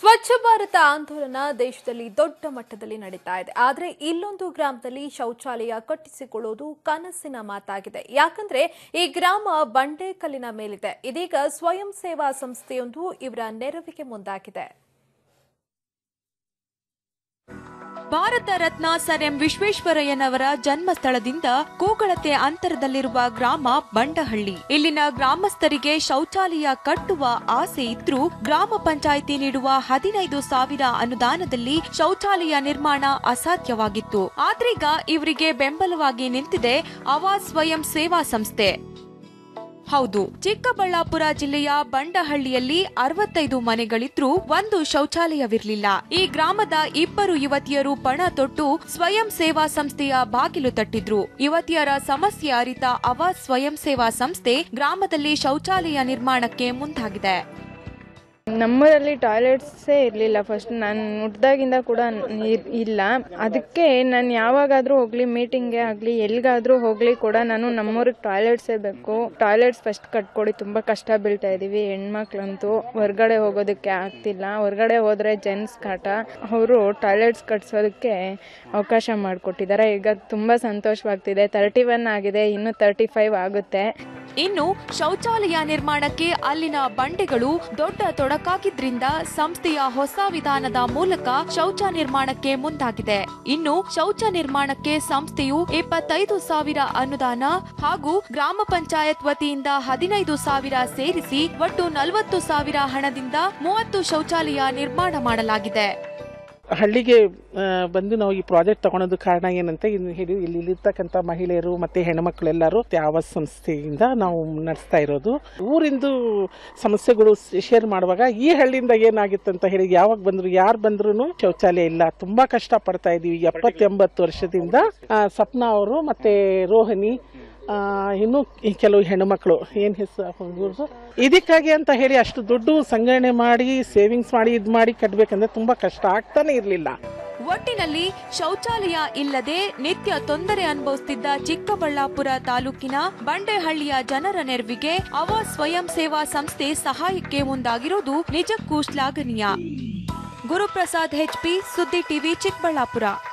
ಸ್ವಚ್ಛ ಭಾರತ ಆಂದೋಲನ ದೇಶದಲ್ಲಿ ದೊಡ್ಡ ಮಟ್ಟದಲ್ಲಿ ನಡೀತಾ ಇದೆ ಆದರೆ ಇಲ್ಲೊಂದು ಗ್ರಾಮದಲ್ಲಿ ಶೌಚಾಲಯ ಕಟ್ಟಿಸಿಕೊಳ್ಳುವುದು ಕನಸಿನ ಮಾತಾಗಿದೆ ಯಾಕಂದ್ರೆ ಈ ಗ್ರಾಮ ಬಂಡೆಕಲ್ಲಿನ ಮೇಲಿದೆ ಇದೀಗ ಸ್ವಯಂ ಸೇವಾ ಸಂಸ್ಥೆಯೊಂದು ಇವರ ನೆರವಿಗೆ ಮುಂದಾಗಿದೆ ಭಾರತ ರತ್ನ ಸರ್ ಎಂ ವಿಶ್ವೇಶ್ವರಯ್ಯನವರ ಜನ್ಮಸ್ಥಳದಿಂದ ಕೂಗಳತೆ ಅಂತರದಲ್ಲಿರುವ ಗ್ರಾಮ ಬಂಡಹಳ್ಳಿ ಇಲ್ಲಿನ ಗ್ರಾಮಸ್ಥರಿಗೆ ಶೌಚಾಲಯ ಕಟ್ಟುವ ಆಸೆ ಇದ್ರೂ ಗ್ರಾಮ ಪಂಚಾಯಿತಿ ನೀಡುವ ಹದಿನೈದು ಸಾವಿರ ಅನುದಾನದಲ್ಲಿ ಶೌಚಾಲಯ ನಿರ್ಮಾಣ ಅಸಾಧ್ಯವಾಗಿತ್ತು ಆದ್ರೀಗ ಇವರಿಗೆ ಬೆಂಬಲವಾಗಿ ನಿಂತಿದೆ ಆವಾಸ್ ಸ್ವಯಂ ಸೇವಾ ಸಂಸ್ಥೆ ಹೌದು ಚಿಕ್ಕಬಳ್ಳಾಪುರ ಜಿಲ್ಲೆಯ ಬಂಡಹಳ್ಳಿಯಲ್ಲಿ ಅರವತ್ತೈದು ಮನೆಗಳಿದ್ರೂ ಒಂದು ಶೌಚಾಲಯವಿರಲಿಲ್ಲ ಈ ಗ್ರಾಮದ ಇಬ್ಬರು ಯುವತಿಯರು ಪಣ ತೊಟ್ಟು ಸ್ವಯಂ ಸೇವಾ ಸಂಸ್ಥೆಯ ಬಾಗಿಲು ತಟ್ಟಿದ್ರು ಯುವತಿಯರ ಸಮಸ್ಯೆ ಅರಿತ ಅವಾಸ್ ಸ್ವಯಂ ಸೇವಾ ಸಂಸ್ಥೆ ಗ್ರಾಮದಲ್ಲಿ ಶೌಚಾಲಯ ನಿರ್ಮಾಣಕ್ಕೆ ಮುಂದಾಗಿದೆ ನಮ್ಮೂರಲ್ಲಿ ಟಾಯ್ಲೆಟ್ಸೇ ಇರಲಿಲ್ಲ ಫಸ್ಟ್ ನಾನು ಹುಟ್ದಾಗಿಂದ ಕೂಡ ಇರ್- ಇಲ್ಲ ಅದಕ್ಕೆ ನಾನು ಯಾವಾಗಾದರೂ ಹೋಗಲಿ ಮೀಟಿಂಗ್ಗೆ ಆಗಲಿ ಎಲ್ಲಿಗಾದರೂ ಹೋಗಲಿ ಕೂಡ ನಾನು ನಮ್ಮೂರಿಗೆ ಟಾಯ್ಲೆಟ್ಸೇ ಬೇಕು ಟಾಯ್ಲೆಟ್ಸ್ ಫಸ್ಟ್ ಕಟ್ಕೊಡಿ ತುಂಬ ಕಷ್ಟ ಬೀಳ್ತಾ ಇದ್ದೀವಿ ಹೆಣ್ಮಕ್ಳಂತೂ ಹೊರ್ಗಡೆ ಹೋಗೋದಕ್ಕೆ ಆಗ್ತಿಲ್ಲ ಹೊರ್ಗಡೆ ಹೋದರೆ ಜೆಂಟ್ಸ್ ಕಾಟ ಅವರು ಟಾಯ್ಲೆಟ್ಸ್ ಕಟ್ಸೋದಕ್ಕೆ ಅವಕಾಶ ಮಾಡಿಕೊಟ್ಟಿದ್ದಾರೆ ಈಗ ತುಂಬ ಸಂತೋಷವಾಗ್ತಿದೆ ತರ್ಟಿ ಒನ್ ಆಗಿದೆ ಇನ್ನು ತರ್ಟಿ ಫೈವ್ ಆಗುತ್ತೆ ಇನ್ನು ಶೌಚಾಲಯ ನಿರ್ಮಾಣಕ್ಕೆ ಅಲ್ಲಿನ ಬಂಡೆಗಳು ದೊಡ್ಡ ತೊಡಕಾಗಿದ್ರಿಂದ ಸಂಸ್ಥೆಯ ಹೊಸ ವಿಧಾನದ ಮೂಲಕ ಶೌಚ ನಿರ್ಮಾಣಕ್ಕೆ ಮುಂದಾಗಿದೆ ಇನ್ನು ಶೌಚ ನಿರ್ಮಾಣಕ್ಕೆ ಸಂಸ್ಥೆಯು ಇಪ್ಪತ್ತೈದು ಸಾವಿರ ಅನುದಾನ ಹಾಗೂ ಗ್ರಾಮ ಪಂಚಾಯತ್ ವತಿಯಿಂದ ಹದಿನೈದು ಸಾವಿರ ಸೇರಿಸಿ ಒಟ್ಟು ನಲವತ್ತು ಸಾವಿರ ಹಣದಿಂದ ಮೂವತ್ತು ಶೌಚಾಲಯ ನಿರ್ಮಾಣ ಮಾಡಲಾಗಿದೆ ಹಳ್ಳಿಗೆ ಆ, ಬಂದು ನಾವು ಈ ಪ್ರಾಜೆಕ್ಟ್ ತಗೊಳೋದು ಕಾರಣ ಏನಂತ ಇನ್ನು ಹೇಳಿ ಇಲ್ಲಿ ಇಲ್ಲಿರ್ತಕ್ಕಂಥ ಮಹಿಳೆಯರು ಮತ್ತೆ ಹೆಣ್ಮಕ್ಳೆಲ್ಲರೂ ಆವಾಸ್ ಸಂಸ್ಥೆಯಿಂದ ನಾವು ನಡೆಸ್ತಾ ಇರೋದು ಊರಿಂದು ಸಮಸ್ಯೆಗಳು ಶೇರ್ ಮಾಡುವಾಗ ಈ ಹಳ್ಳಿಯಿಂದ ಏನಾಗಿತ್ತು ಅಂತ ಹೇಳಿ ಯಾವಾಗ ಬಂದ್ರು ಯಾರು ಬಂದ್ರು ಶೌಚಾಲಯ ಇಲ್ಲ ತುಂಬಾ ಕಷ್ಟ ಪಡ್ತಾ ಇದೀವಿ ಎಪ್ಪತ್ತೆಂಬತ್ತು ವರ್ಷದಿಂದ ಆ, ಸಪ್ನಾ ಅವರು ಮತ್ತೆ ರೋಹಿಣಿ ಆ, ಇನ್ನು ಈ ಕೆಲವು ಹೆಣ್ಮಕ್ಳು ಏನ್ ಹೆಸರು ಇದಕ್ಕಾಗಿ ಅಂತ ಹೇಳಿ ಅಷ್ಟು ದುಡ್ಡು ಸಂಗ್ರಹಣೆ ಮಾಡಿ ಸೇವಿಂಗ್ಸ್ ಮಾಡಿ ಇದು ಮಾಡಿ ಕಟ್ಟಬೇಕಂದ್ರೆ ತುಂಬಾ ಕಷ್ಟ ಆಗ್ತಾನೆ ಇರಲಿಲ್ಲ ಒಟ್ಟಿನಲ್ಲಿ ಶೌಚಾಲಯ ಇಲ್ಲದೆ ನಿತ್ಯ ತೊಂದರೆ ಅನುಭವಿಸುತ್ತಿದ್ದ ಚಿಕ್ಕಬಳ್ಳಾಪುರ ತಾಲೂಕಿನ ಬಂಡೆಹಳ್ಳಿಯ ಜನರ ನೆರವಿಗೆ ಅವ ಸ್ವಯಂ ಸೇವಾ ಸಂಸ್ಥೆ ಸಹಾಯಕ್ಕೆ ಮುಂದಾಗಿರೋದು ನಿಜಕ್ಕೂ ಶ್ಲಾಘನೀಯ ಗುರುಪ್ರಸಾದ್ ಹೆಚ್ಪಿ ಸುದ್ದಿ ಟಿವಿ ಚಿಕ್ಕಬಳ್ಳಾಪುರ